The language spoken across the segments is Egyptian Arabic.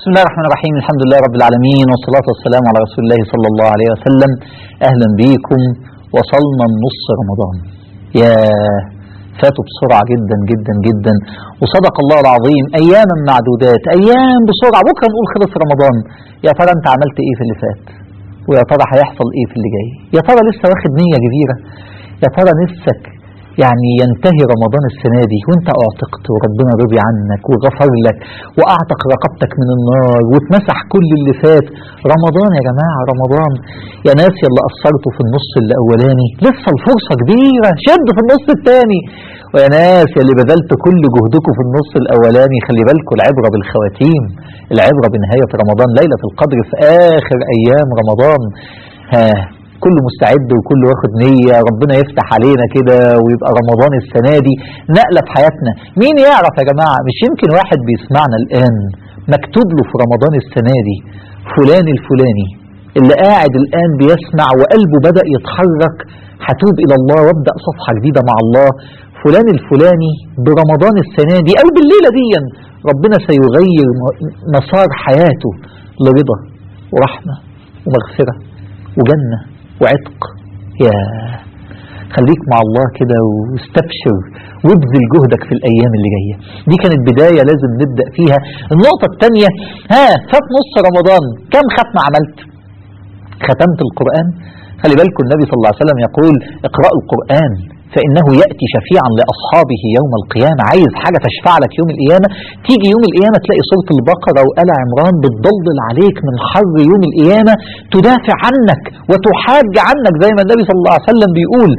بسم الله الرحمن الرحيم الحمد لله رب العالمين والصلاة والسلام على رسول الله صلى الله عليه وسلم أهلا بيكم وصلنا النص رمضان يا فاتوا بسرعة جدا جدا جدا وصدق الله العظيم أياما معدودات أيام بسرعة بكرة نقول خلص رمضان يا ترى أنت عملت إيه في اللي فات ويا ترى هيحصل إيه في اللي جاي يا ترى لسه واخد نية كبيرة يا ترى نفسك يعني ينتهي رمضان السنة دي وانت اعتقت وربنا رضي عنك وغفر لك واعتق رقبتك من النار واتمسح كل اللي فات رمضان يا جماعة رمضان يا ناس يلا قصرتوا في النص الاولاني لسه الفرصة كبيرة شد في النص الثاني ويا ناس يلي بذلت كل جهدكم في النص الاولاني خلي بالكم العبرة بالخواتيم العبرة بنهاية رمضان ليلة القدر في اخر ايام رمضان ها كل مستعد وكل واخد نية ربنا يفتح علينا كده ويبقى رمضان السنة دي نقلة في حياتنا مين يعرف يا جماعة مش يمكن واحد بيسمعنا الآن مكتوب له في رمضان السنة دي فلان الفلاني اللي قاعد الآن بيسمع وقلبه بدأ يتحرك هتوب إلى الله وابدأ صفحة جديدة مع الله فلان الفلاني برمضان السنة دي أو بالليلة دي ربنا سيغير مسار حياته لرضا ورحمة ومغفرة وجنة وعتق يا خليك مع الله كده واستبشر وابذل جهدك في الايام اللي جايه دي كانت بدايه لازم نبدا فيها النقطه الثانيه ها فات نص رمضان كم ختمه عملت ختمت القران خلي بالكم النبي صلى الله عليه وسلم يقول اقرأوا القرآن فإنه يأتي شفيعا لأصحابه يوم القيامة عايز حاجة تشفع لك يوم القيامة تيجي يوم القيامة تلاقي سورة البقرة وآل عمران بتضلل عليك من حر يوم القيامة تدافع عنك وتحاج عنك زي ما النبي صلى الله عليه وسلم بيقول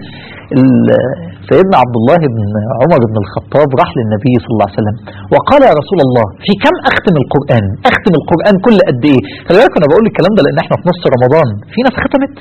سيدنا عبد الله بن عمر بن الخطاب راح للنبي صلى الله عليه وسلم وقال يا رسول الله في كم أختم القرآن أختم القرآن كل قد إيه خلي بالك أنا بقول الكلام ده لأن احنا في نص رمضان في ناس ختمت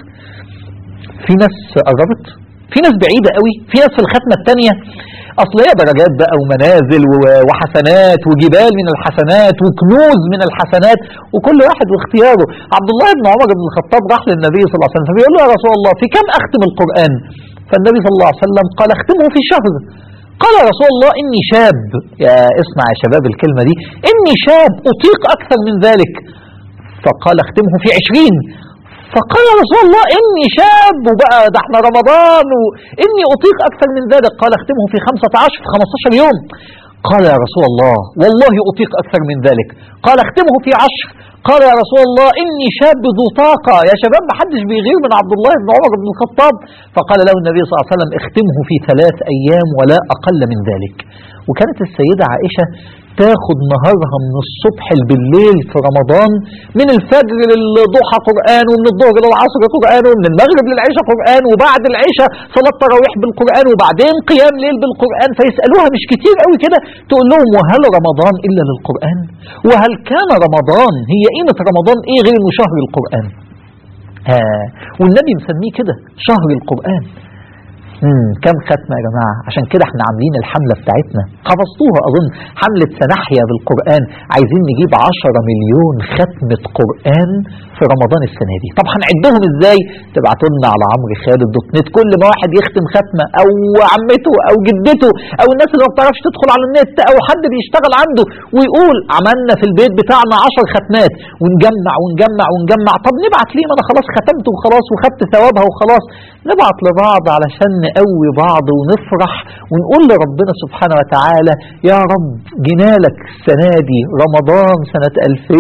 في ناس قربت في ناس بعيدة قوي في ناس في الختمة الثانية أصل هي درجات بقى ومنازل وحسنات وجبال من الحسنات وكنوز من الحسنات وكل واحد واختياره عبد الله بن عمر بن الخطاب راح للنبي صلى الله عليه وسلم فبيقول له يا رسول الله في كم أختم القرآن فالنبي صلى الله عليه وسلم قال اختمه في شهر قال يا رسول الله إني شاب يا اسمع يا شباب الكلمة دي إني شاب أطيق أكثر من ذلك فقال اختمه في عشرين فقال يا رسول الله إني شاب وبقى ده احنا رمضان وإني أطيق أكثر من ذلك قال اختمه في خمسة عشر في خمسة عشر يوم قال يا رسول الله والله أطيق أكثر من ذلك قال اختمه في عشر قال يا رسول الله إني شاب ذو طاقة يا شباب ما حدش بيغير من عبد الله بن عمر بن الخطاب فقال له النبي صلى الله عليه وسلم اختمه في ثلاث أيام ولا أقل من ذلك وكانت السيدة عائشة تاخد نهارها من الصبح بالليل في رمضان من الفجر للضحى قرآن ومن الظهر للعصر قرآن ومن المغرب للعشاء قرآن وبعد العشاء صلاة تراويح بالقرآن وبعدين قيام ليل بالقرآن فيسألوها مش كتير قوي كده تقول لهم وهل رمضان إلا للقرآن وهل كان رمضان هي قيمة رمضان إيه غير إنه شهر القرآن ها والنبي مسميه كده شهر القرآن مم. كم ختمة يا جماعة عشان كده احنا عاملين الحملة بتاعتنا حفظتوها أظن حملة سنحيا بالقرآن عايزين نجيب عشرة مليون ختمة قرآن في رمضان السنة دي طب هنعدهم ازاي تبعتوا لنا على عمرو خالد دوت نت كل ما واحد يختم ختمة أو عمته أو جدته أو الناس اللي ما بتعرفش تدخل على النت أو حد بيشتغل عنده ويقول عملنا في البيت بتاعنا عشر ختمات ونجمع ونجمع ونجمع طب نبعت ليه ما أنا خلاص ختمت وخلاص وخدت ثوابها وخلاص نبعت لبعض علشان نقوي بعض ونفرح ونقول لربنا سبحانه وتعالى يا رب جنالك السنة دي رمضان سنة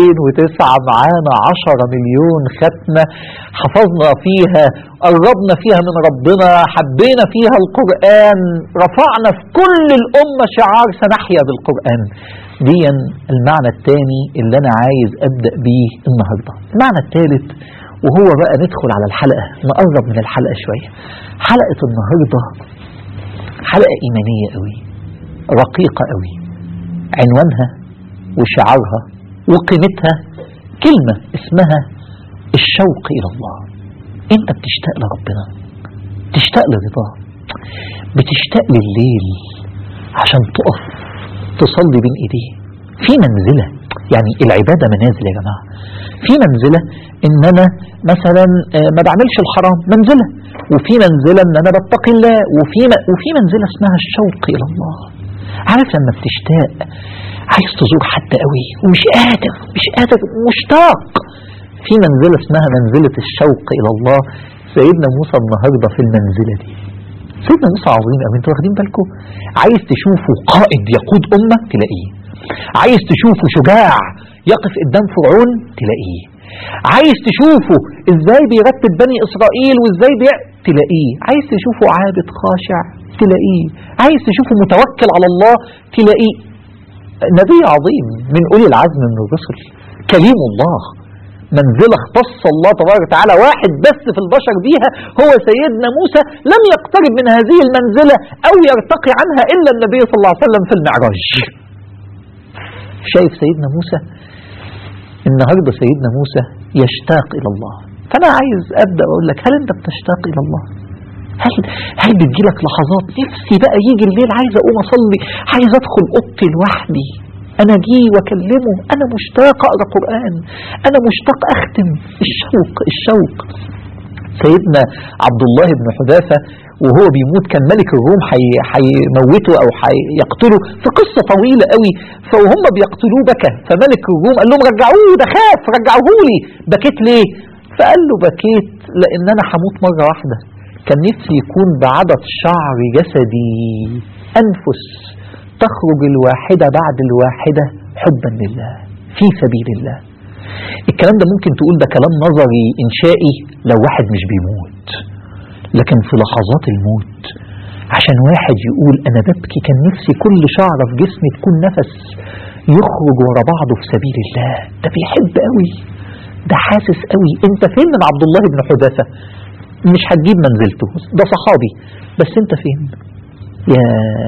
2009 معانا 10 مليون ختمة حفظنا فيها قربنا فيها من ربنا حبينا فيها القرآن رفعنا في كل الأمة شعار سنحيا بالقرآن دي المعنى الثاني اللي أنا عايز أبدأ بيه النهاردة المعنى الثالث وهو بقى ندخل على الحلقة نقرب من الحلقة شوية حلقة النهاردة حلقة إيمانية قوي رقيقة قوي عنوانها وشعارها وقيمتها كلمة اسمها الشوق إلى الله أنت بتشتاق لربنا تشتاق لرضاه بتشتاق لليل عشان تقف تصلي بين ايديه في منزلة يعني العبادة منازل يا جماعة في منزلة ان انا مثلا آه، ما بعملش الحرام منزلة وفي منزلة ان انا بتقي الله وفي م- وفي منزلة اسمها الشوق الى الله عارف لما بتشتاق عايز تزور حد قوي ومش قادر مش قادر مشتاق في منزلة اسمها منزلة الشوق إلى الله سيدنا موسى النهاردة في المنزلة دي سيدنا موسى عظيم قوي انتوا واخدين بالكم عايز تشوفه قائد يقود أمة تلاقيه عايز تشوفه شجاع يقف قدام فرعون تلاقيه عايز تشوفه ازاي بيرتب بني اسرائيل وازاي بي... تلاقيه عايز تشوفه عابد خاشع تلاقيه عايز تشوفه متوكل على الله تلاقيه نبي عظيم من أولي العزم من الرسل كليم الله منزلة اختص الله تبارك وتعالى واحد بس في البشر بيها هو سيدنا موسى لم يقترب من هذه المنزلة أو يرتقي عنها إلا النبي صلى الله عليه وسلم في المعراج شايف سيدنا موسى النهاردة سيدنا موسى يشتاق إلى الله فأنا عايز أبدأ أقول لك هل أنت بتشتاق إلى الله هل هل بتجيلك لحظات نفسي بقى يجي الليل عايز اقوم اصلي عايز ادخل اوضتي لوحدي انا اجي واكلمه انا مشتاق اقرا قران انا مشتاق اختم الشوق الشوق سيدنا عبد الله بن حذافه وهو بيموت كان ملك الروم هيموته او هيقتله في قصه طويله قوي فوهم بيقتلوه بكى فملك الروم قال لهم رجعوه ده خاف رجعوه لي بكيت ليه فقال له بكيت لان انا هموت مره واحده كان نفسي يكون بعدد شعر جسدي أنفس تخرج الواحدة بعد الواحدة حبا لله في سبيل الله الكلام ده ممكن تقول ده كلام نظري إنشائي لو واحد مش بيموت لكن في لحظات الموت عشان واحد يقول أنا ببكي كان نفسي كل شعرة في جسمي تكون نفس يخرج ورا بعضه في سبيل الله ده بيحب قوي ده حاسس قوي انت فين من عبد الله بن حذافه مش هتجيب منزلته ده صحابي بس انت فين يا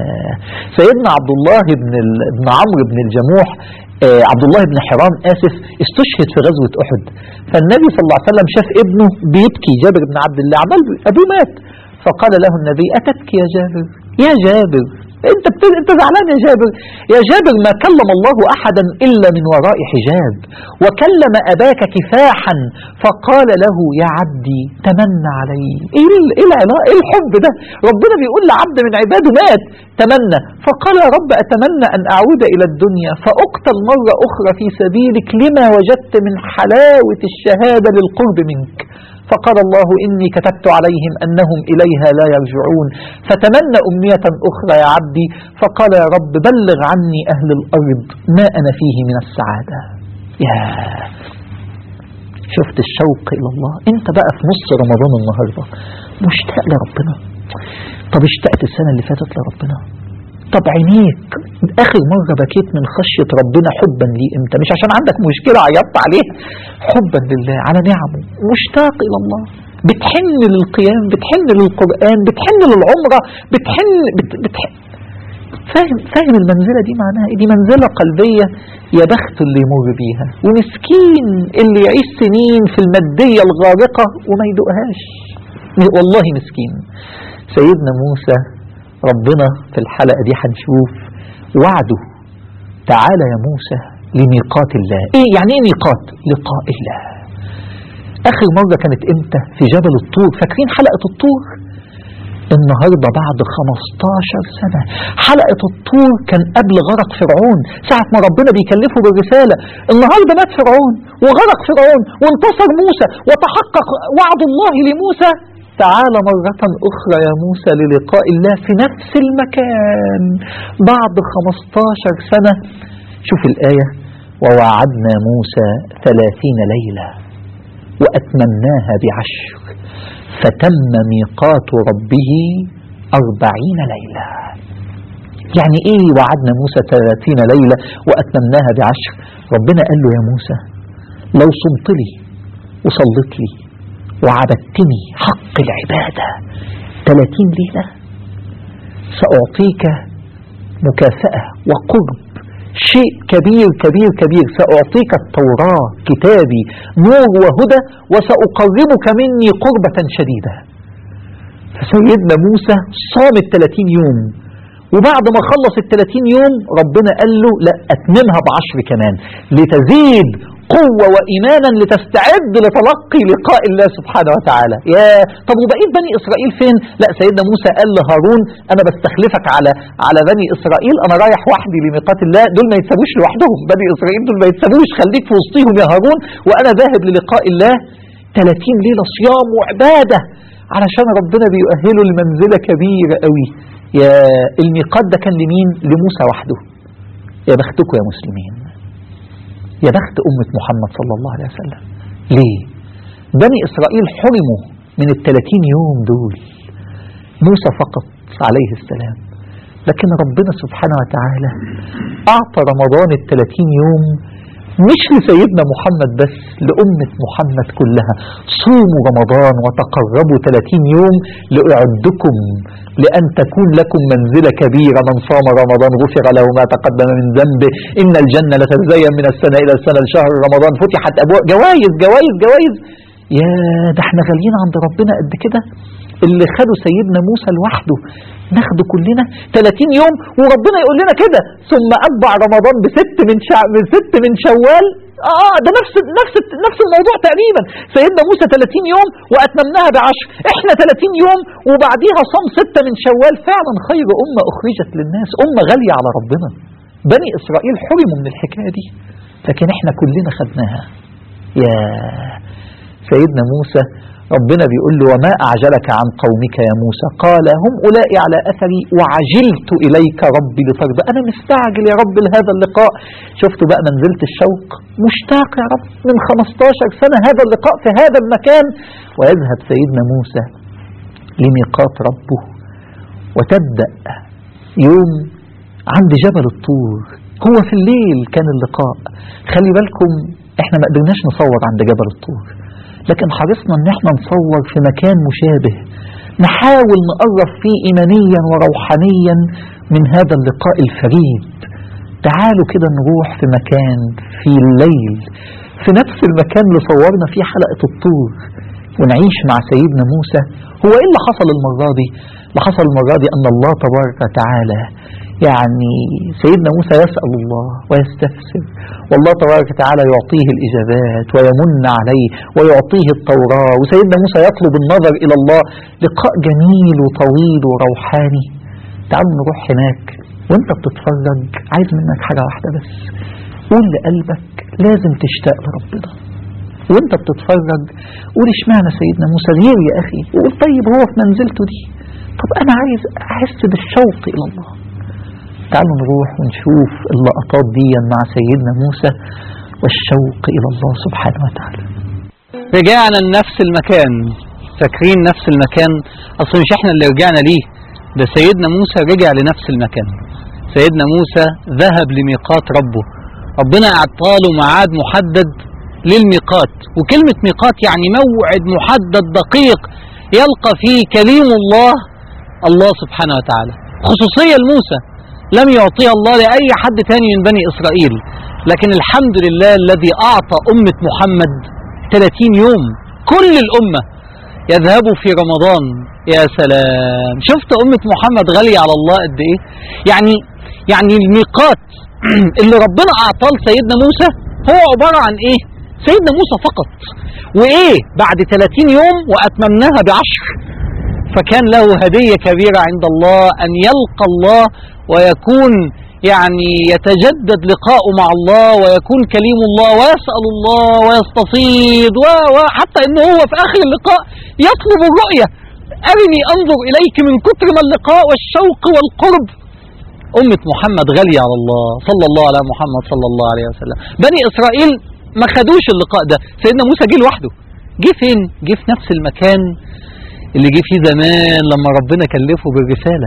سيدنا عبد الله بن ال... بن عمرو بن الجموح آه عبد الله بن حرام اسف استشهد في غزوه احد فالنبي صلى الله عليه وسلم شاف ابنه بيبكي جابر بن عبد الله عمال ابوه مات فقال له النبي اتبكي يا جابر يا جابر انت بت... انت زعلان يا جابر يا جابر ما كلم الله احدا الا من وراء حجاب وكلم اباك كفاحا فقال له يا عبدي تمنى علي ايه ال... ايه العلاقه ايه الحب ده ربنا بيقول لعبد من عباده مات تمنى فقال يا رب اتمنى ان اعود الى الدنيا فاقتل مره اخرى في سبيلك لما وجدت من حلاوه الشهاده للقرب منك فقال الله إني كتبت عليهم أنهم إليها لا يرجعون فتمنى أمنية أخرى يا عبدي فقال يا رب بلغ عني أهل الأرض ما أنا فيه من السعادة يا شفت الشوق إلى الله أنت بقى في نص رمضان النهاردة مشتاق لربنا طب اشتقت السنة اللي فاتت لربنا طب عينيك اخر مرة بكيت من خشية ربنا حبا ليه امتى مش عشان عندك مشكلة عيطت عليها حبا لله على نعمه مشتاق الى الله بتحن للقيام بتحن للقرآن بتحن للعمرة بتحن بت بتحن فاهم فاهم المنزلة دي معناها ايه دي منزلة قلبية يا بخت اللي يمر بيها ومسكين اللي يعيش سنين في المادية الغارقة وما يدوقهاش والله مسكين سيدنا موسى ربنا في الحلقة دي هنشوف وعده تعالى يا موسى لميقات الله ايه يعني ايه ميقات لقاء الله اخر مرة كانت امتى في جبل الطور فاكرين حلقة الطور النهاردة بعد 15 سنة حلقة الطور كان قبل غرق فرعون ساعة ما ربنا بيكلفه بالرسالة النهاردة مات فرعون وغرق فرعون وانتصر موسى وتحقق وعد الله لموسى تعال مرة أخرى يا موسى للقاء الله في نفس المكان بعد 15 سنة شوف الآية ووعدنا موسى ثلاثين ليلة وأتممناها بعشر فتم ميقات ربه أربعين ليلة يعني إيه وعدنا موسى ثلاثين ليلة وأتممناها بعشر ربنا قال له يا موسى لو صمت لي وصلت لي وعبدتني حق العبادة 30 ليلة سأعطيك مكافأة وقرب شيء كبير كبير كبير سأعطيك التوراة كتابي نور وهدى وسأقربك مني قربة شديدة فسيدنا موسى صام الثلاثين يوم وبعد ما خلص الثلاثين يوم ربنا قال له لا أتممها بعشر كمان لتزيد قوة وإيمانا لتستعد لتلقي لقاء الله سبحانه وتعالى يا طب وبقية بني إسرائيل فين لا سيدنا موسى قال لهارون أنا بستخلفك على على بني إسرائيل أنا رايح وحدي لميقات الله دول ما يتسابوش لوحدهم بني إسرائيل دول ما يتسابوش خليك في وسطهم يا هارون وأنا ذاهب للقاء الله 30 ليلة صيام وعبادة علشان ربنا بيؤهله لمنزلة كبيرة قوي يا الميقات ده كان لمين لموسى وحده يا بختكم يا مسلمين يا بخت أمة محمد صلى الله عليه وسلم ليه بني إسرائيل حرموا من الثلاثين يوم دول موسى فقط عليه السلام لكن ربنا سبحانه وتعالى أعطى رمضان الثلاثين يوم مش لسيدنا محمد بس لأمة محمد كلها صوموا رمضان وتقربوا 30 يوم لأعدكم لأن تكون لكم منزلة كبيرة من صام رمضان غفر له ما تقدم من ذنبه إن الجنة لتتزين من السنة إلى السنة لشهر رمضان فتحت أبواب جوائز جوائز جوائز يا ده احنا غاليين عند ربنا قد كده اللي خدوا سيدنا موسى لوحده ناخده كلنا 30 يوم وربنا يقول لنا كده ثم أتبع رمضان بست من شع... بست من شوال اه ده نفس نفس نفس الموضوع تقريبا سيدنا موسى 30 يوم واتممناها بعشر احنا 30 يوم وبعديها صام ستة من شوال فعلا خير امه اخرجت للناس امه غاليه على ربنا بني اسرائيل حرموا من الحكايه دي لكن احنا كلنا خدناها يا سيدنا موسى ربنا بيقول له وما أعجلك عن قومك يا موسى قال هم أولئك على أثري وعجلت إليك ربي لترضى أنا مستعجل يا رب لهذا اللقاء شفتوا بقى منزلة الشوق مشتاق يا رب من 15 سنة هذا اللقاء في هذا المكان ويذهب سيدنا موسى لميقات ربه وتبدأ يوم عند جبل الطور هو في الليل كان اللقاء خلي بالكم احنا ما قدرناش نصور عند جبل الطور لكن حرصنا ان احنا نصور في مكان مشابه نحاول نقرب فيه ايمانيا وروحانيا من هذا اللقاء الفريد تعالوا كده نروح في مكان في الليل في نفس المكان اللي صورنا فيه حلقة الطور ونعيش مع سيدنا موسى هو ايه اللي حصل المرة دي اللي حصل المرة دي ان الله تبارك وتعالى يعني سيدنا موسى يسأل الله ويستفسر والله تبارك وتعالى يعطيه الإجابات ويمن عليه ويعطيه التوراة وسيدنا موسى يطلب النظر إلى الله لقاء جميل وطويل وروحاني تعالوا نروح هناك وانت بتتفرج عايز منك حاجة واحدة بس قول لقلبك لازم تشتاق لربنا وانت بتتفرج قول اشمعنى سيدنا موسى غير يا أخي وقول طيب هو في منزلته دي طب أنا عايز أحس بالشوق إلى الله تعالوا نروح ونشوف اللقطات دي مع سيدنا موسى والشوق إلى الله سبحانه وتعالى رجعنا لنفس المكان فاكرين نفس المكان اصل مش احنا اللي رجعنا ليه ده سيدنا موسى رجع لنفس المكان سيدنا موسى ذهب لميقات ربه ربنا اعطاله ميعاد محدد للميقات وكلمة ميقات يعني موعد محدد دقيق يلقى فيه كليم الله الله سبحانه وتعالى خصوصية لموسى لم يعطيها الله لأي حد تاني من بني إسرائيل لكن الحمد لله الذي أعطى أمة محمد 30 يوم كل الأمة يذهبوا في رمضان يا سلام شفت أمة محمد غالية على الله قد إيه يعني يعني الميقات اللي ربنا أعطاه لسيدنا موسى هو عبارة عن إيه سيدنا موسى فقط وإيه بعد 30 يوم وأتممناها بعشر فكان له هدية كبيرة عند الله أن يلقى الله ويكون يعني يتجدد لقاؤه مع الله ويكون كليم الله ويسأل الله ويستفيض وحتى أنه هو في آخر اللقاء يطلب الرؤية أرني أنظر إليك من كتر ما اللقاء والشوق والقرب أمة محمد غالية على الله صلى الله على محمد صلى الله عليه وسلم بني إسرائيل ما خدوش اللقاء ده سيدنا موسى جه لوحده جه فين جه في نفس المكان اللي جه فيه زمان لما ربنا كلفه بالرسالة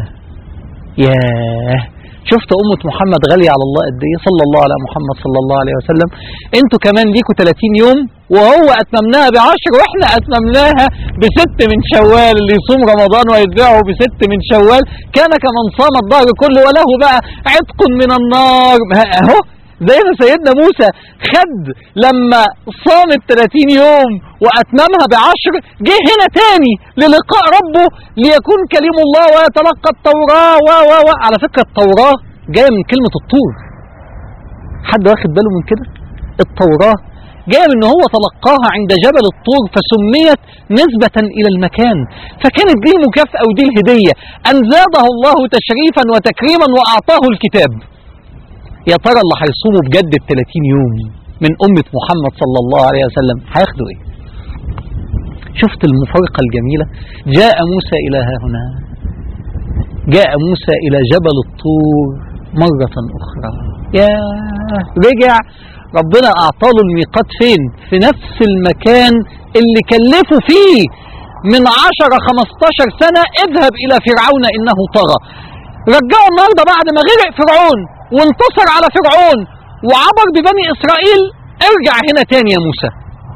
ياه شفت أمة محمد غالية على الله قد إيه صلى الله على محمد صلى الله عليه وسلم أنتوا كمان ليكوا 30 يوم وهو أتممناها بعشر وإحنا أتممناها بست من شوال اللي يصوم رمضان ويتبعه بست من شوال كان كمن صام الظهر كله وله بقى عتق من النار أهو زي ما سيدنا موسى خد لما صام ال 30 يوم واتممها بعشر جه هنا تاني للقاء ربه ليكون كليم الله ويتلقى التوراه و و و على فكره التوراه جايه من كلمه الطور حد واخد باله من كده التوراه جاء ان هو تلقاها عند جبل الطور فسميت نسبة الى المكان فكانت دي المكافأة ودي الهدية ان زاده الله تشريفا وتكريما واعطاه الكتاب يا ترى اللي هيصوموا بجد ال 30 يوم من أمة محمد صلى الله عليه وسلم هياخدوا إيه؟ شفت المفارقة الجميلة؟ جاء موسى إلى ها هنا جاء موسى إلى جبل الطور مرة أخرى يا رجع ربنا أعطاله الميقات فين؟ في نفس المكان اللي كلفه فيه من عشر خمستاشر سنة اذهب إلى فرعون إنه طغى رجعه النهاردة بعد ما غرق فرعون وانتصر على فرعون وعبر ببني إسرائيل ارجع هنا تاني يا موسى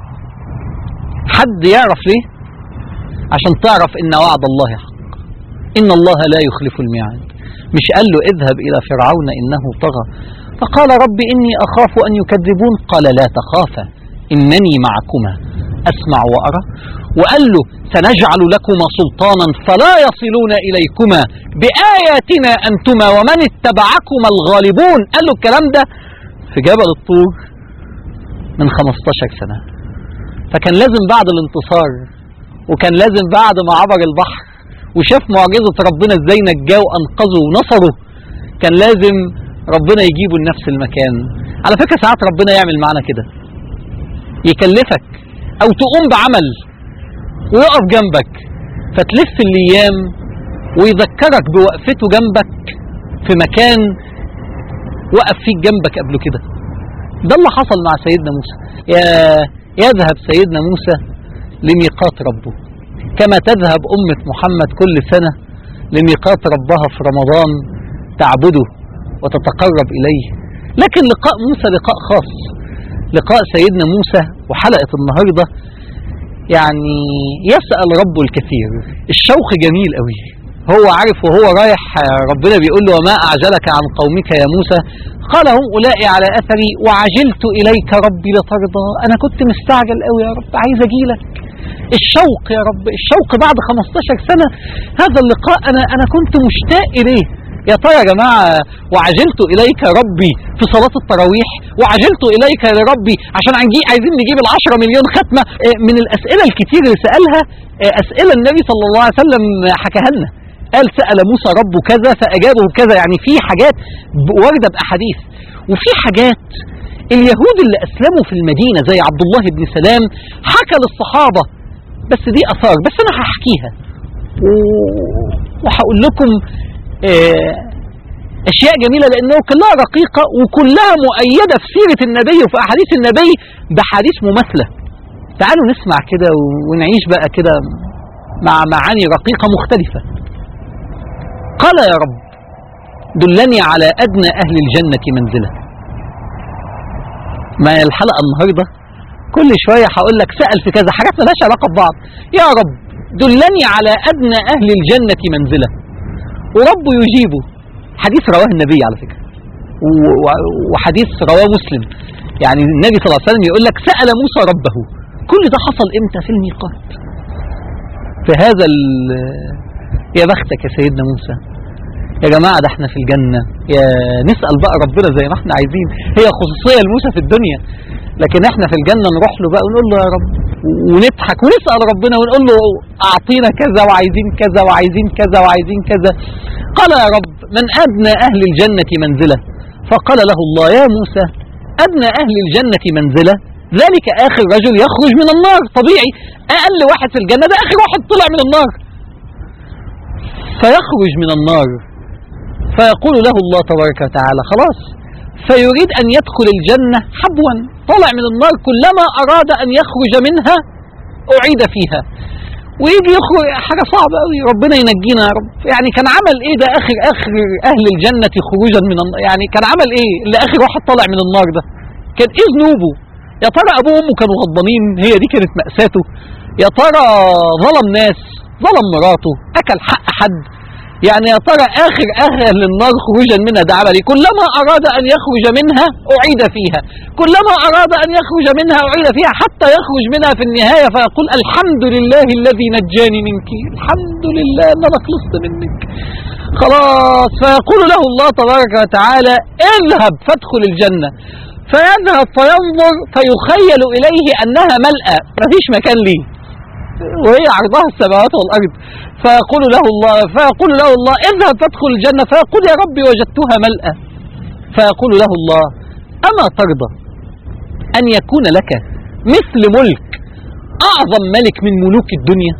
حد يعرف ليه عشان تعرف ان وعد الله حق ان الله لا يخلف الميعاد مش قال له اذهب الى فرعون انه طغى فقال رب اني اخاف ان يكذبون قال لا تخافا انني معكما اسمع وارى وقال له سنجعل لكما سلطانا فلا يصلون اليكما باياتنا انتما ومن اتبعكما الغالبون قال له الكلام ده في جبل الطور من 15 سنه فكان لازم بعد الانتصار وكان لازم بعد ما عبر البحر وشاف معجزة ربنا ازاي نجاه وانقذه ونصره كان لازم ربنا يجيبه لنفس المكان على فكرة ساعات ربنا يعمل معنا كده يكلفك او تقوم بعمل ويقف جنبك فتلف الايام ويذكرك بوقفته جنبك في مكان وقف فيك جنبك قبل كده ده اللي حصل مع سيدنا موسى يا يذهب سيدنا موسى لميقات ربه كما تذهب أمة محمد كل سنة لميقات ربها في رمضان تعبده وتتقرب إليه لكن لقاء موسى لقاء خاص لقاء سيدنا موسى وحلقة النهاردة يعني يسأل ربه الكثير الشوق جميل قوي هو عارف وهو رايح ربنا بيقول له وما أعجلك عن قومك يا موسى قال هم أولئي على أثري وعجلت إليك ربي لترضى أنا كنت مستعجل قوي يا رب عايز أجيلك الشوق يا رب الشوق بعد 15 سنة هذا اللقاء أنا أنا كنت مشتاق إليه يا ترى يا جماعة وعجلت إليك ربي في صلاة التراويح وعجلت إليك يا ربي عشان عنجي عايزين نجيب العشرة مليون ختمة من الأسئلة الكتير اللي سألها أسئلة النبي صلى الله عليه وسلم حكاها لنا قال سأل موسى ربه كذا فأجابه كذا يعني في حاجات واردة بأحاديث وفي حاجات اليهود اللي أسلموا في المدينة زي عبد الله بن سلام حكى للصحابة بس دي أثار بس أنا هحكيها وهقول لكم أشياء جميلة لأنه كلها رقيقة وكلها مؤيدة في سيرة النبي وفي أحاديث النبي بحديث مماثلة تعالوا نسمع كده ونعيش بقى كده مع معاني رقيقة مختلفة قال يا رب دلني على أدنى أهل الجنة منزلة ما الحلقة النهاردة كل شوية هقول لك سأل في كذا حاجات ملهاش علاقة ببعض يا رب دلني على أدنى أهل الجنة منزلة وربه يجيبه حديث رواه النبي على فكرة وحديث رواه مسلم يعني النبي صلى الله عليه وسلم يقول لك سأل موسى ربه كل ده حصل امتى في الميقات في هذا يا بختك يا سيدنا موسى يا جماعة ده احنا في الجنة يا نسأل بقى ربنا زي ما احنا عايزين هي خصوصية لموسى في الدنيا لكن احنا في الجنة نروح له بقى ونقول له يا رب ونضحك ونسأل ربنا ونقول له أعطينا كذا وعايزين كذا وعايزين كذا وعايزين كذا قال يا رب من أدنى أهل الجنة منزلة فقال له الله يا موسى أدنى أهل الجنة منزلة ذلك آخر رجل يخرج من النار طبيعي أقل واحد في الجنة ده آخر واحد طلع من النار فيخرج من النار فيقول له الله تبارك وتعالى خلاص فيريد أن يدخل الجنة حبوا طلع من النار كلما أراد أن يخرج منها أعيد فيها ويجي يخرج حاجة صعبة قوي ربنا ينجينا يا رب يعني كان عمل ايه ده اخر اخر اهل الجنة خروجا من النار يعني كان عمل ايه اللي اخر واحد طالع من النار ده كان ايه ذنوبه يا ترى ابوه وامه كانوا غضبانين هي دي كانت مأساته يا ترى ظلم ناس ظلم مراته اكل حق حد يعني يا ترى اخر اهل النار خروجا منها ده عمل ايه كلما اراد ان يخرج منها اعيد فيها كلما اراد ان يخرج منها اعيد فيها حتى يخرج منها في النهايه فيقول الحمد لله الذي نجاني منك الحمد لله ان انا خلصت منك خلاص فيقول له الله تبارك وتعالى اذهب فادخل الجنه فيذهب فينظر فيخيل إليه أنها ملأى مفيش مكان ليه وهي عرضها السماوات والأرض فيقول له الله فيقول له الله اذهب فادخل الجنة فيقول يا ربي وجدتها ملأى فيقول له الله أما ترضى أن يكون لك مثل ملك أعظم ملك من ملوك الدنيا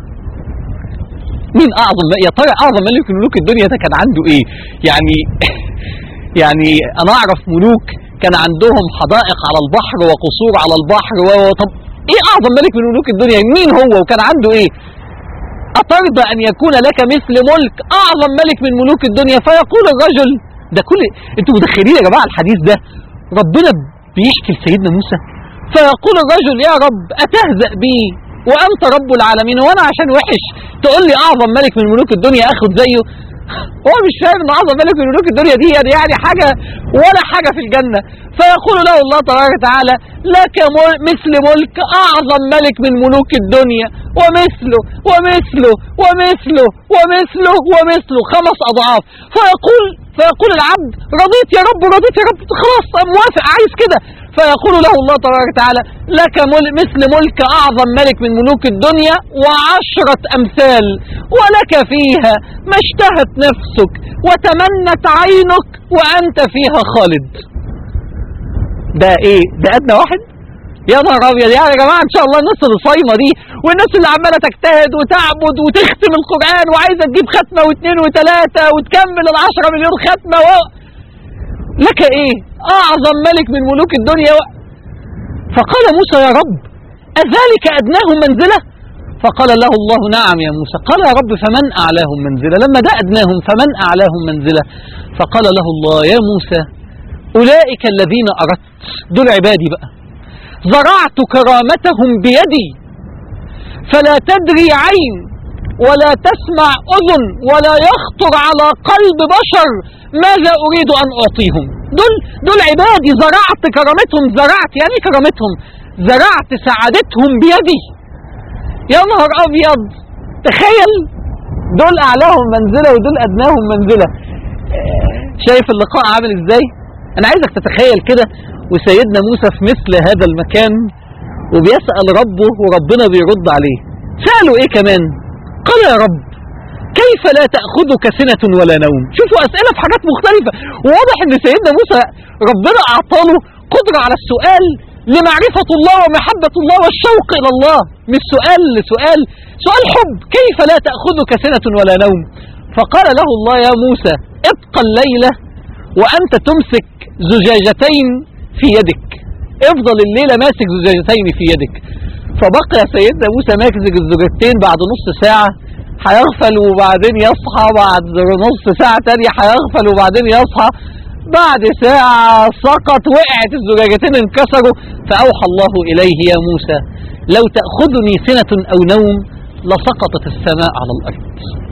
مين أعظم يا ترى أعظم ملك من ملوك الدنيا ده كان عنده إيه يعني يعني أنا أعرف ملوك كان عندهم حدائق على البحر وقصور على البحر و... طب ايه اعظم ملك من ملوك الدنيا مين هو وكان عنده ايه اترضى ان يكون لك مثل ملك اعظم ملك من ملوك الدنيا فيقول الرجل ده كل انتوا متخيلين يا جماعه الحديث ده ربنا بيحكي لسيدنا موسى فيقول الرجل يا رب اتهزأ بي وانت رب العالمين وانا عشان وحش تقول لي اعظم ملك من ملوك الدنيا اخد زيه هو مش فاهم ان اعظم ملك من ملوك الدنيا دي يعني, يعني حاجه ولا حاجه في الجنه فيقول له الله تبارك وتعالى لك مل مثل ملك اعظم ملك من ملوك الدنيا ومثله ومثله ومثله ومثله ومثله خمس اضعاف فيقول فيقول العبد رضيت يا رب رضيت يا رب خلاص موافق عايز كده فيقول له الله تبارك وتعالى لك مل مثل ملك أعظم ملك من ملوك الدنيا وعشرة أمثال ولك فيها ما اشتهت نفسك وتمنت عينك وأنت فيها خالد ده ايه ده أدنى واحد يا نهار ابيض يعني يا جماعه ان شاء الله الناس اللي صايمه دي والناس اللي عماله تجتهد وتعبد وتختم القران وعايزه تجيب ختمه واثنين وثلاثه وتكمل العشرة مليون ختمه و... لك ايه اعظم ملك من ملوك الدنيا و... فقال موسى يا رب اذلك ادناهم منزله فقال له الله نعم يا موسى قال يا رب فمن اعلاهم منزله لما ده ادناهم فمن اعلاهم منزله فقال له الله يا موسى اولئك الذين اردت دول عبادي بقى زرعت كرامتهم بيدي فلا تدري عين ولا تسمع أذن ولا يخطر على قلب بشر ماذا أريد أن أعطيهم دول, دول عبادي زرعت كرامتهم زرعت يعني كرامتهم زرعت سعادتهم بيدي يا نهار أبيض تخيل دول أعلاهم منزلة ودول أدناهم منزلة شايف اللقاء عامل إزاي أنا عايزك تتخيل كده وسيدنا موسى في مثل هذا المكان وبيسأل ربه وربنا بيرد عليه سأله ايه كمان قال يا رب كيف لا تأخذك سنة ولا نوم شوفوا أسئلة في حاجات مختلفة وواضح ان سيدنا موسى ربنا أعطاله قدرة على السؤال لمعرفة الله ومحبة الله والشوق إلى الله مش سؤال لسؤال سؤال حب كيف لا تأخذك سنة ولا نوم فقال له الله يا موسى ابقى الليلة وأنت تمسك زجاجتين في يدك افضل الليلة ماسك زجاجتين في يدك فبقي سيدنا موسى ماسك الزجاجتين بعد نص ساعة هيغفل وبعدين يصحى بعد نص ساعة تانية هيغفل وبعدين يصحى بعد ساعة سقط وقعت الزجاجتين انكسروا فأوحى الله إليه يا موسى لو تأخذني سنة أو نوم لسقطت السماء على الأرض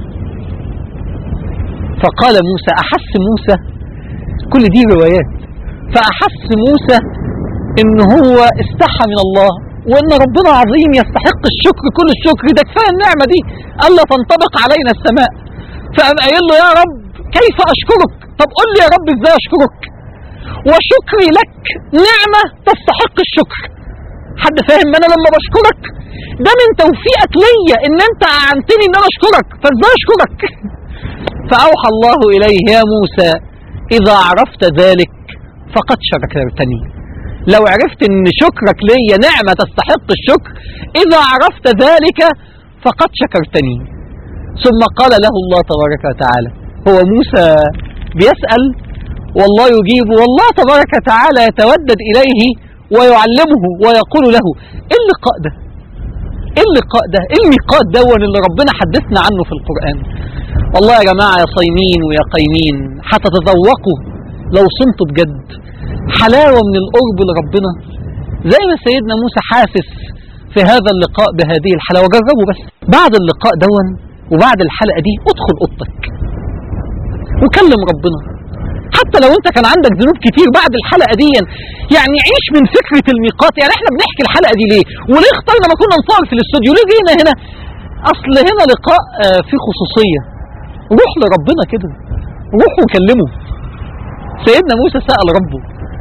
فقال موسى أحس موسى كل دي روايات فأحس موسى إن هو استحى من الله وإن ربنا عظيم يستحق الشكر كل الشكر ده كفاية النعمة دي ألا تنطبق علينا السماء فقام قايل له يا رب كيف أشكرك طب قل لي يا رب إزاي أشكرك وشكري لك نعمة تستحق الشكر حد فاهم ما أنا لما بشكرك ده من توفيقك ليا إن أنت أعنتني إن أنا أشكرك فإزاي أشكرك فأوحى الله إليه يا موسى إذا عرفت ذلك فقد شكرتني لو عرفت ان شكرك ليا نعمة تستحق الشكر اذا عرفت ذلك فقد شكرتني ثم قال له الله تبارك وتعالى هو موسى بيسأل والله يجيب والله تبارك وتعالى يتودد إليه ويعلمه ويقول له ايه اللقاء ده ايه اللقاء ده ايه الميقات دون اللي ربنا حدثنا عنه في القرآن والله يا جماعة يا صايمين ويا قايمين هتتذوقوا لو صمتوا بجد حلاوة من القرب لربنا زي ما سيدنا موسى حاسس في هذا اللقاء بهذه الحلاوة جربوا بس بعد اللقاء دون وبعد الحلقة دي ادخل اوضتك وكلم ربنا حتى لو انت كان عندك ذنوب كتير بعد الحلقة دي يعني عيش من فكرة الميقات يعني احنا بنحكي الحلقة دي ليه وليه اخترنا ما كنا نصور في الاستوديو ليه جينا هنا اصل هنا لقاء آه فيه خصوصية روح لربنا كده روح وكلمه سيدنا موسى سأل ربه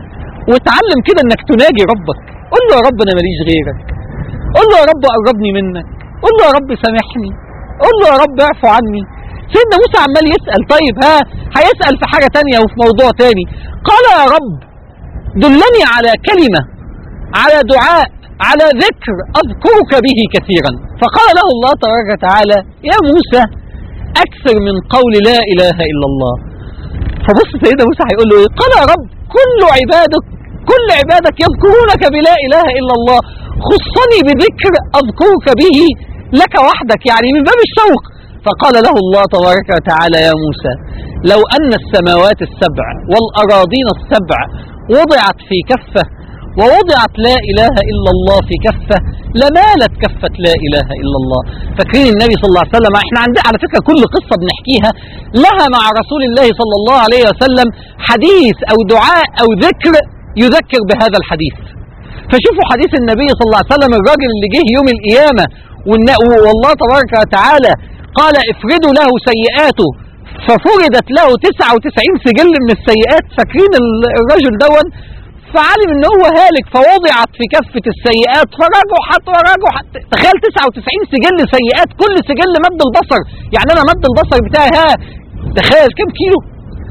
وتعلم كده انك تناجي ربك قول له يا رب انا ماليش غيرك قول له يا رب قربني منك قول له يا رب سامحني قول له يا رب اعفو عني سيدنا موسى عمال يسأل طيب ها هيسأل في حاجة تانية وفي موضوع تاني قال يا رب دلني على كلمة على دعاء على ذكر أذكرك به كثيرا فقال له الله تبارك وتعالى يا موسى أكثر من قول لا إله إلا الله فبص سيدنا موسى هيقول له إيه قال يا رب كل عبادك كل عبادك يذكرونك بلا إله إلا الله خصني بذكر أذكرك به لك وحدك يعني من باب الشوق فقال له الله تبارك وتعالى يا موسى لو أن السماوات السبع والأراضين السبع وضعت في كفة ووضعت لا إله إلا الله في كفة لمالت كفة لا إله إلا الله فاكرين النبي صلى الله عليه وسلم احنا عندنا على فكرة كل قصة بنحكيها لها مع رسول الله صلى الله عليه وسلم حديث أو دعاء أو ذكر يذكر بهذا الحديث فشوفوا حديث النبي صلى الله عليه وسلم الراجل اللي جه يوم القيامة والن- والله تبارك وتعالى قال افردوا له سيئاته ففردت له 99 سجل من السيئات فاكرين ال- الرجل دون فعلم ان هو هالك فوضعت في كفة السيئات فرجحت ورجحت تخيل 99 سجل سيئات كل سجل مد البصر يعني انا مد البصر بتاعي ها تخيل كم كيلو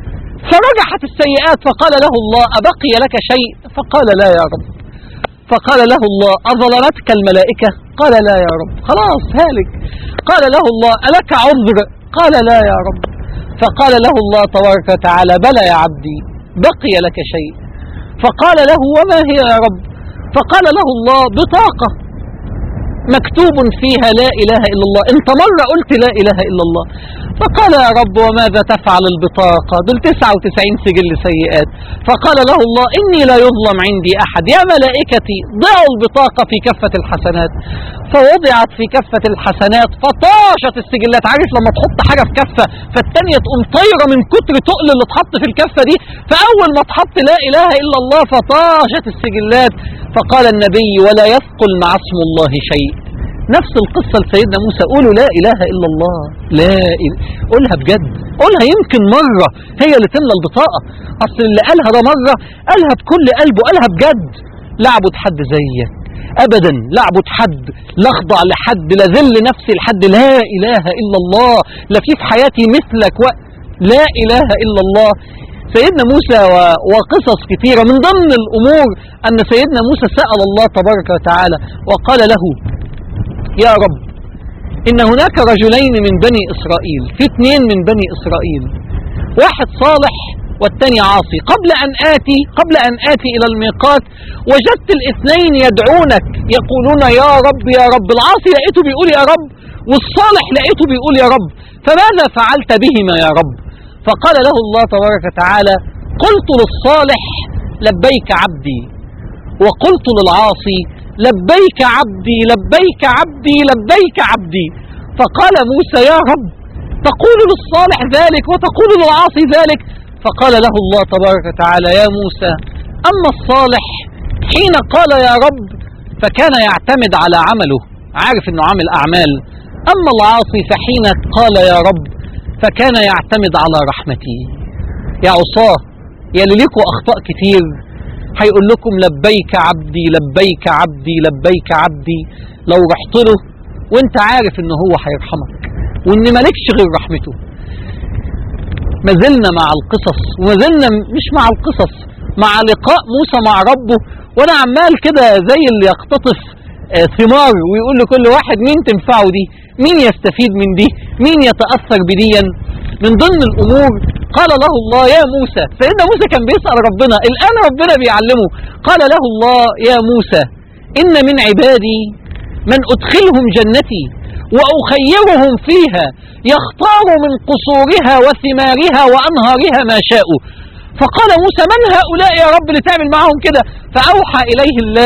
فرجحت السيئات فقال له الله أبقي لك شيء فقال لا يا رب فقال له الله أظلمتك الملائكة قال لا يا رب خلاص هالك قال له الله ألك عذر قال لا يا رب فقال له الله تبارك وتعالى بلى يا عبدي بقي لك شيء فقال له وما هي يا رب فقال له الله بطاقة مكتوب فيها لا إله إلا الله انت مرة قلت لا إله إلا الله فقال يا رب وماذا تفعل البطاقة دول 99 سجل سيئات فقال له الله إني لا يظلم عندي أحد يا ملائكتي ضعوا البطاقة في كفة الحسنات فوضعت في كفة الحسنات فطاشت السجلات عارف لما تحط حاجة في كفة فالتانية تقوم طايرة من كتر تقل اللي اتحط في الكفة دي فأول ما تحط لا إله إلا الله فطاشت السجلات فقال النبي ولا يثقل مع اسم الله شيء نفس القصة لسيدنا موسى قولوا لا إله إلا الله لا إله قولها بجد قولها يمكن مرة هي اللي تملى البطاقة أصل اللي قالها ده مرة قالها بكل قلبه قالها بجد لا أعبد حد زيك أبدا لا أعبد حد لا أخضع لحد لا ذل نفسي لحد لا إله إلا الله لا في في حياتي مثلك و... لا إله إلا الله سيدنا موسى و... وقصص كثيرة من ضمن الأمور أن سيدنا موسى سأل الله تبارك وتعالى وقال له يا رب إن هناك رجلين من بني إسرائيل في اثنين من بني إسرائيل واحد صالح والثاني عاصي قبل أن آتي قبل أن آتي إلى الميقات وجدت الاثنين يدعونك يقولون يا رب يا رب العاصي لقيته بيقول يا رب والصالح لقيته بيقول يا رب فماذا فعلت بهما يا رب فقال له الله تبارك وتعالى قلت للصالح لبيك عبدي وقلت للعاصي لبيك عبدي لبيك عبدي لبيك عبدي فقال موسى يا رب تقول للصالح ذلك وتقول للعاصي ذلك فقال له الله تبارك وتعالى يا موسى أما الصالح حين قال يا رب فكان يعتمد على عمله عارف أنه عامل أعمال أما العاصي فحين قال يا رب فكان يعتمد على رحمتي يا عصاه يا اللي ليكوا أخطاء كتير هيقول لكم لبيك عبدي لبيك عبدي لبيك عبدي لو رحت له وانت عارف ان هو هيرحمك وان مالكش غير رحمته ما زلنا مع القصص وما زلنا مش مع القصص مع لقاء موسى مع ربه وانا عمال كده زي اللي يقتطف آه، ثمار ويقول لكل واحد مين تنفعه دي مين يستفيد من دي مين يتأثر بديا من ضمن الأمور قال له الله يا موسى سيدنا موسى كان بيسأل ربنا الآن ربنا بيعلمه قال له الله يا موسى إن من عبادي من أدخلهم جنتي وأخيرهم فيها يختار من قصورها وثمارها وأنهارها ما شاءوا فقال موسى من هؤلاء يا رب اللي تعمل معهم كده فأوحى إليه الله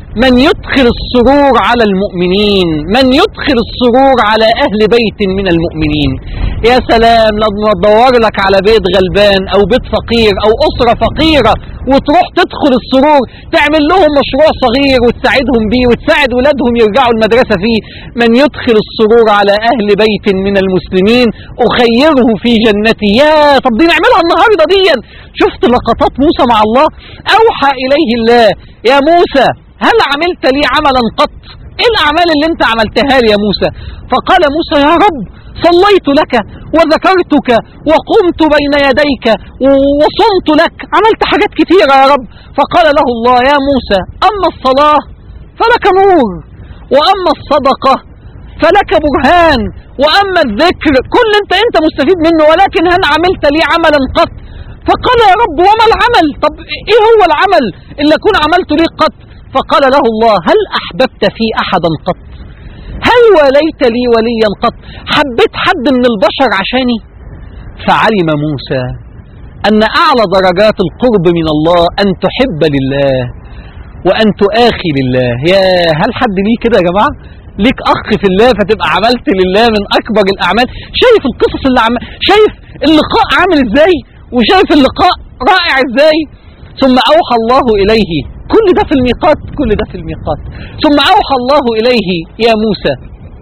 من يدخل السرور على المؤمنين من يدخل السرور على أهل بيت من المؤمنين يا سلام لما تدور لك على بيت غلبان أو بيت فقير أو أسرة فقيرة وتروح تدخل السرور تعمل لهم مشروع صغير وتساعدهم بيه وتساعد ولادهم يرجعوا المدرسة فيه من يدخل السرور على أهل بيت من المسلمين أخيره في جنتي يا طب دي نعملها النهاردة دي شفت لقطات موسى مع الله أوحى إليه الله يا موسى هل عملت لي عملا قط ايه الاعمال اللي انت عملتها لي يا موسى فقال موسى يا رب صليت لك وذكرتك وقمت بين يديك وصمت لك عملت حاجات كثيرة يا رب فقال له الله يا موسى أما الصلاة فلك نور وأما الصدقة فلك برهان وأما الذكر كل انت انت مستفيد منه ولكن هل عملت لي عملا قط فقال يا رب وما العمل طب ايه هو العمل اللي اكون عملت لي قط فقال له الله هل أحببت في أحدا قط هل وليت لي وليا قط حبيت حد من البشر عشاني فعلم موسى أن أعلى درجات القرب من الله أن تحب لله وأن تآخي لله يا هل حد ليه كده يا جماعة ليك أخ في الله فتبقى عملت لله من أكبر الأعمال شايف القصص اللي عم... شايف اللقاء عامل إزاي وشايف اللقاء رائع إزاي ثم أوحى الله إليه كل ده في الميقات كل ده في الميقات ثم أوحى الله إليه يا موسى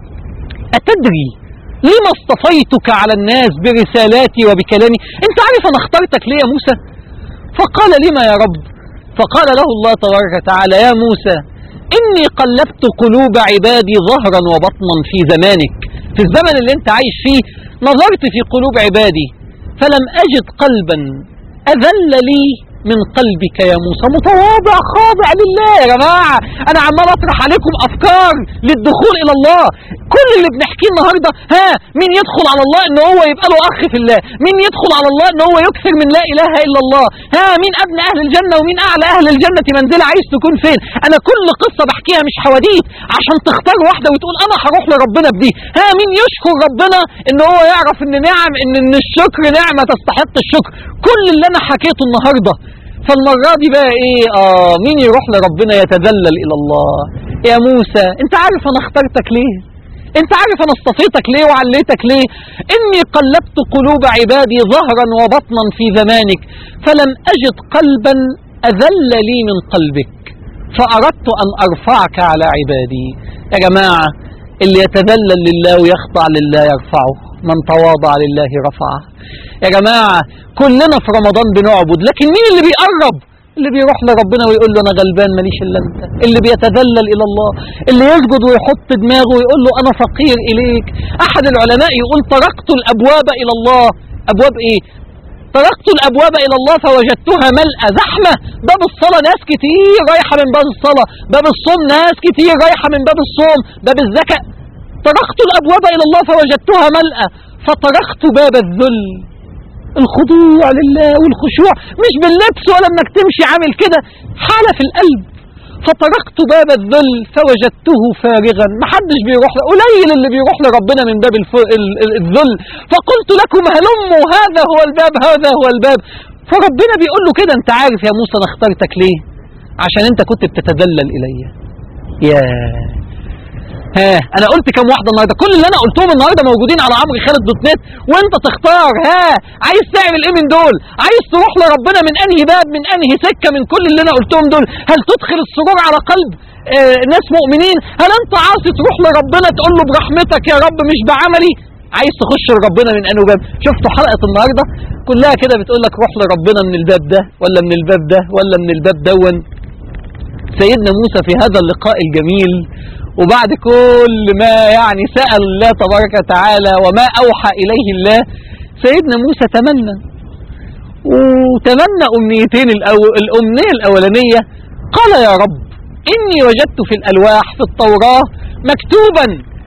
أتدري لما اصطفيتك على الناس برسالاتي وبكلامي انت عارف انا اخترتك ليه يا موسى فقال لما يا رب فقال له الله تبارك وتعالى يا موسى إني قلبت قلوب عبادي ظهرا وبطنا في زمانك في الزمن اللي انت عايش فيه نظرت في قلوب عبادي فلم أجد قلبا أذل لي من قلبك يا موسى متواضع خاضع لله يا جماعة أنا عمال أطرح عليكم أفكار للدخول إلى الله كل اللي بنحكيه النهاردة ها مين يدخل على الله إن هو يبقى له أخ في الله مين يدخل على الله إن هو يكثر من لا إله إلا الله ها مين أبنى أهل الجنة ومين أعلى أهل الجنة منزلة عايز تكون فين أنا كل قصة بحكيها مش حواديت عشان تختار واحدة وتقول أنا هروح لربنا بدي ها مين يشكر ربنا إن هو يعرف إن نعم إن, إن الشكر نعمة تستحق الشكر كل اللي أنا حكيته النهاردة فالمرة دي بقى ايه اه مين يروح لربنا يتذلل الى الله يا موسى انت عارف انا اخترتك ليه انت عارف انا اصطفيتك ليه وعليتك ليه اني قلبت قلوب عبادي ظهرا وبطنا في زمانك فلم اجد قلبا اذل لي من قلبك فاردت ان ارفعك على عبادي يا جماعة اللي يتذلل لله ويخضع لله يرفعه من تواضع لله رفعه يا جماعة كلنا في رمضان بنعبد لكن مين اللي بيقرب اللي بيروح لربنا ويقول له انا غلبان ماليش الا انت اللي بيتذلل الى الله اللي يسجد ويحط دماغه ويقول له انا فقير اليك احد العلماء يقول تركت الابواب الى الله ابواب ايه تركت الابواب الى الله فوجدتها ملأ زحمه باب الصلاه ناس كتير رايحه من باب الصلاه باب الصوم ناس كتير رايحه من باب الصوم باب الزكاه تركت الابواب الى الله فوجدتها ملأ فتركت باب الذل الخضوع لله والخشوع مش باللبس ولا انك تمشي عامل كده حالة في القلب فتركت باب الذل فوجدته فارغا محدش بيروح قليل اللي بيروح لربنا من باب الف... الذل فقلت لكم هلموا هذا هو الباب هذا هو الباب فربنا بيقول له كده انت عارف يا موسى انا اخترتك ليه عشان انت كنت بتتذلل الي يا ها انا قلت كام واحده النهارده كل اللي انا قلتهم النهارده موجودين على عمرو خالد دوت نت وانت تختار ها عايز تعمل ايه من دول عايز تروح لربنا من انهي باب من انهي سكه من كل اللي انا قلتهم دول هل تدخل السرور على قلب آه ناس مؤمنين هل انت عايز تروح لربنا تقول له برحمتك يا رب مش بعملي عايز تخش لربنا من انه باب شفتوا حلقه النهارده كلها كده بتقول لك روح لربنا من الباب ده ولا من الباب ده ولا من الباب دون سيدنا موسى في هذا اللقاء الجميل وبعد كل ما يعني سأل الله تبارك وتعالى وما أوحى إليه الله سيدنا موسى تمنى وتمنى أمنيتين الأو... الأمنية الأولانية قال يا رب إني وجدت في الألواح في التوراة مكتوبا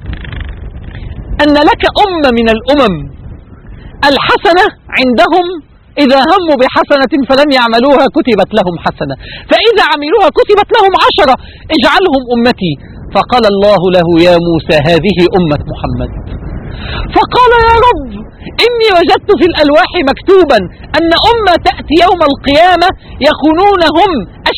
أن لك أمة من الأمم الحسنة عندهم إذا هموا بحسنة فلم يعملوها كتبت لهم حسنة فإذا عملوها كتبت لهم عشرة اجعلهم أمتي فقال الله له يا موسى هذه أمة محمد فقال يا رب إني وجدت في الألواح مكتوبا أن أمة تأتي يوم القيامة يكونون هم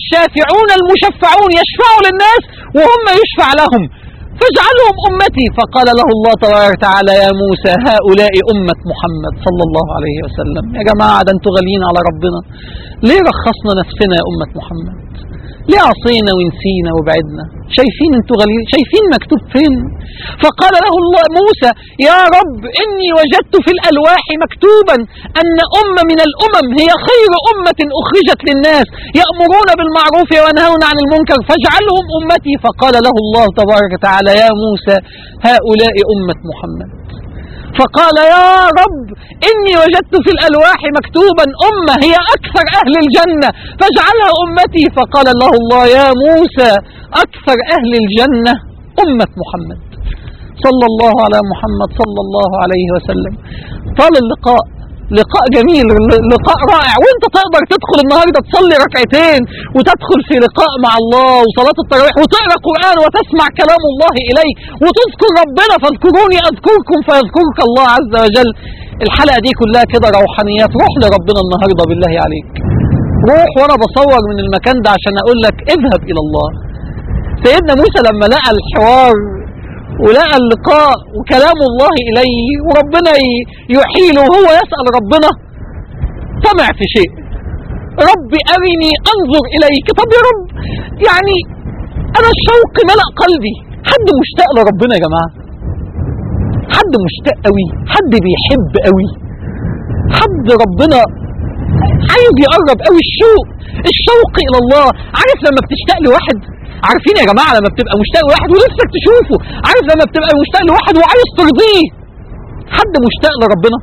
الشافعون المشفعون يشفعوا للناس وهم يشفع لهم فاجعلهم أمتي فقال له الله تبارك وتعالى يا موسى هؤلاء أمة محمد صلى الله عليه وسلم يا جماعة ده انتوا غاليين على ربنا ليه رخصنا نفسنا يا أمة محمد ليه عصينا ونسينا وبعدنا شايفين انتوا غاليين شايفين مكتوب فين فقال له الله موسى يا رب إني وجدت في الألواح مكتوبا أن أمة من الأمم هي خير أمة أخرجت للناس يأمرون بالمعروف وينهون عن المنكر فاجعلهم أمتي فقال له الله تبارك وتعالى يا موسى هؤلاء أمة محمد فقال يا رب إني وجدت في الألواح مكتوبا أمة هي أكثر أهل الجنة فاجعلها أمتي فقال له الله يا موسى أكثر أهل الجنة أمة محمد صلى الله على محمد صلى الله عليه وسلم طال اللقاء لقاء جميل لقاء رائع وانت تقدر تدخل النهارده تصلي ركعتين وتدخل في لقاء مع الله وصلاه التراويح وتقرا قران وتسمع كلام الله اليك وتذكر ربنا فاذكروني اذكركم فيذكرك الله عز وجل الحلقه دي كلها كده روحانيات روح لربنا النهارده بالله عليك روح وانا بصور من المكان ده عشان اقول لك اذهب الى الله سيدنا موسى لما لقى الحوار ولقى اللقاء وكلام الله إليه وربنا يحيله وهو يسأل ربنا طمع في شيء ربي أرني أنظر إليك طب يا رب يعني أنا الشوق ملأ قلبي حد مشتاق لربنا يا جماعة حد مشتاق قوي حد بيحب قوي حد ربنا عايز يقرب قوي الشوق الشوق إلى الله عارف لما بتشتاق لواحد عارفين يا جماعه لما بتبقى مشتاق لواحد ونفسك تشوفه عارف لما بتبقى مشتاق لواحد وعايز ترضيه حد مشتاق لربنا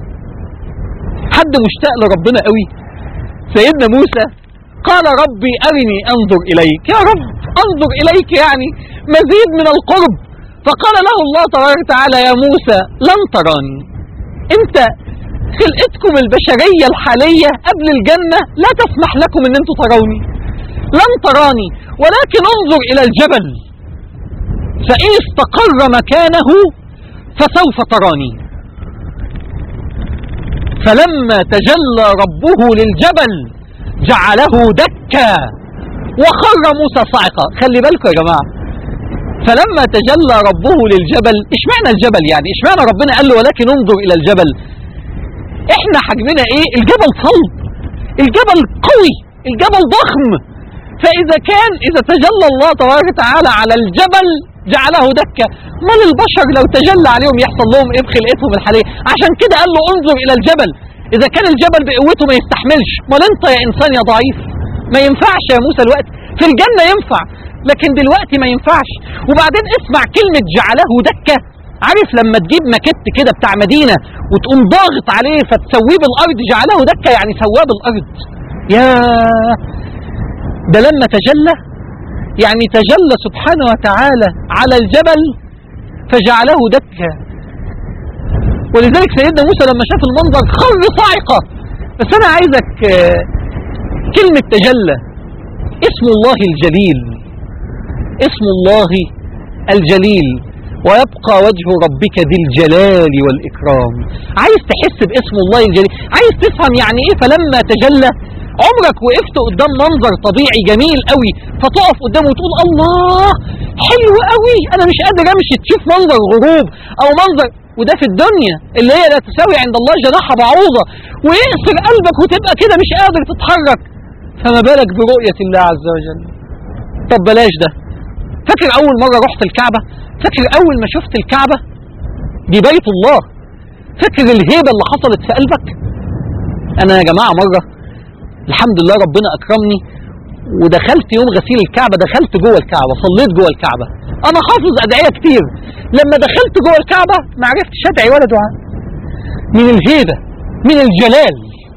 حد مشتاق لربنا قوي سيدنا موسى قال ربي أرني أنظر إليك يا رب أنظر إليك يعني مزيد من القرب فقال له الله تبارك وتعالى يا موسى لن تراني انت خلقتكم البشرية الحالية قبل الجنة لا تسمح لكم ان انتم تروني لن تراني ولكن انظر إلى الجبل فإن استقر مكانه فسوف تراني فلما تجلى ربه للجبل جعله دكا وخر موسى صاعقا خلي بالكم يا جماعة فلما تجلى ربه للجبل اشمعنى الجبل يعني اشمعنى ربنا قال له ولكن انظر إلى الجبل احنا حجمنا ايه الجبل صلب الجبل قوي الجبل ضخم فإذا كان إذا تجلى الله تبارك وتعالى على الجبل جعله دكة ما البشر لو تجلى عليهم يحصل لهم إيه بخلقتهم الحالية عشان كده قال له انظر إلى الجبل إذا كان الجبل بقوته ما يستحملش ما أنت يا إنسان يا ضعيف ما ينفعش يا موسى الوقت في الجنة ينفع لكن دلوقتي ما ينفعش وبعدين اسمع كلمة جعله دكة عارف لما تجيب ماكيت كده بتاع مدينة وتقوم ضاغط عليه فتسويه بالأرض جعله دكة يعني سواه بالأرض يا ده لما تجلى يعني تجلى سبحانه وتعالى على الجبل فجعله دكا ولذلك سيدنا موسى لما شاف المنظر خر صاعقة بس أنا عايزك كلمة تجلى اسم الله الجليل اسم الله الجليل ويبقى وجه ربك ذي الجلال والإكرام عايز تحس باسم الله الجليل عايز تفهم يعني ايه فلما تجلى عمرك وقفت قدام منظر طبيعي جميل قوي فتقف قدامه وتقول الله حلو قوي انا مش قادر امشي تشوف منظر غروب او منظر وده في الدنيا اللي هي لا تساوي عند الله جناح بعوضة ويأسر قلبك وتبقى كده مش قادر تتحرك فما بالك برؤية الله عز وجل طب بلاش ده فاكر أول مرة رحت الكعبة فاكر أول ما شفت الكعبة دي بيت الله فاكر الهيبة اللي حصلت في قلبك أنا يا جماعة مرة الحمد لله ربنا أكرمني ودخلت يوم غسيل الكعبة دخلت جوه الكعبة صليت جوه الكعبة أنا حافظ أدعية كتير لما دخلت جوه الكعبة ما عرفتش أدعي ولا دعاء من الهيبة من الجلال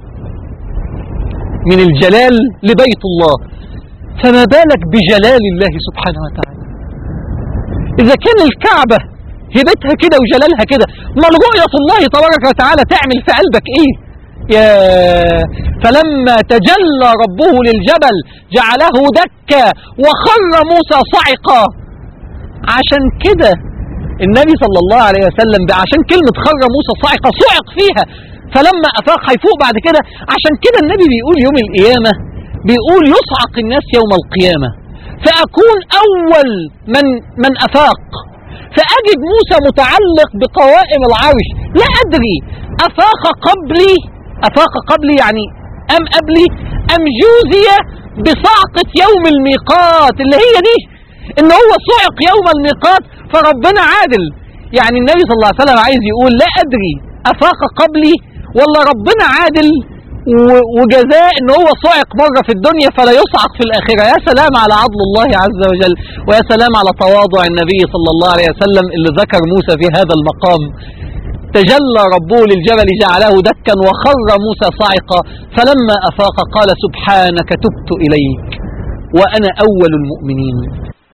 من الجلال لبيت الله فما بالك بجلال الله سبحانه وتعالى إذا كان الكعبة هبتها كده وجلالها كده ما رؤية الله تبارك وتعالى تعمل في قلبك إيه يا فلما تجلى ربه للجبل جعله دكا وخر موسى صعقا عشان كده النبي صلى الله عليه وسلم عشان كلمة خر موسى صعقا صعق فيها فلما أفاق هيفوق بعد كده عشان كده النبي بيقول يوم القيامة بيقول يصعق الناس يوم القيامة فأكون أول من من أفاق فأجد موسى متعلق بقوائم العرش لا أدري أفاق قبلي أفاق قبلي يعني أم قبلي أم جوزي بصعقة يوم الميقات اللي هي دي إن هو صعق يوم الميقات فربنا عادل يعني النبي صلى الله عليه وسلم عايز يقول لا أدري أفاق قبلي ولا ربنا عادل و- وجزاء ان هو صعق مرة في الدنيا فلا يصعق في الآخرة يا سلام على عدل الله عز وجل ويا سلام على تواضع النبي صلى الله عليه وسلم اللي ذكر موسى في هذا المقام تجلى ربه للجبل جعله دكا وخر موسى صعقا فلما أفاق قال سبحانك تبت إليك وأنا أول المؤمنين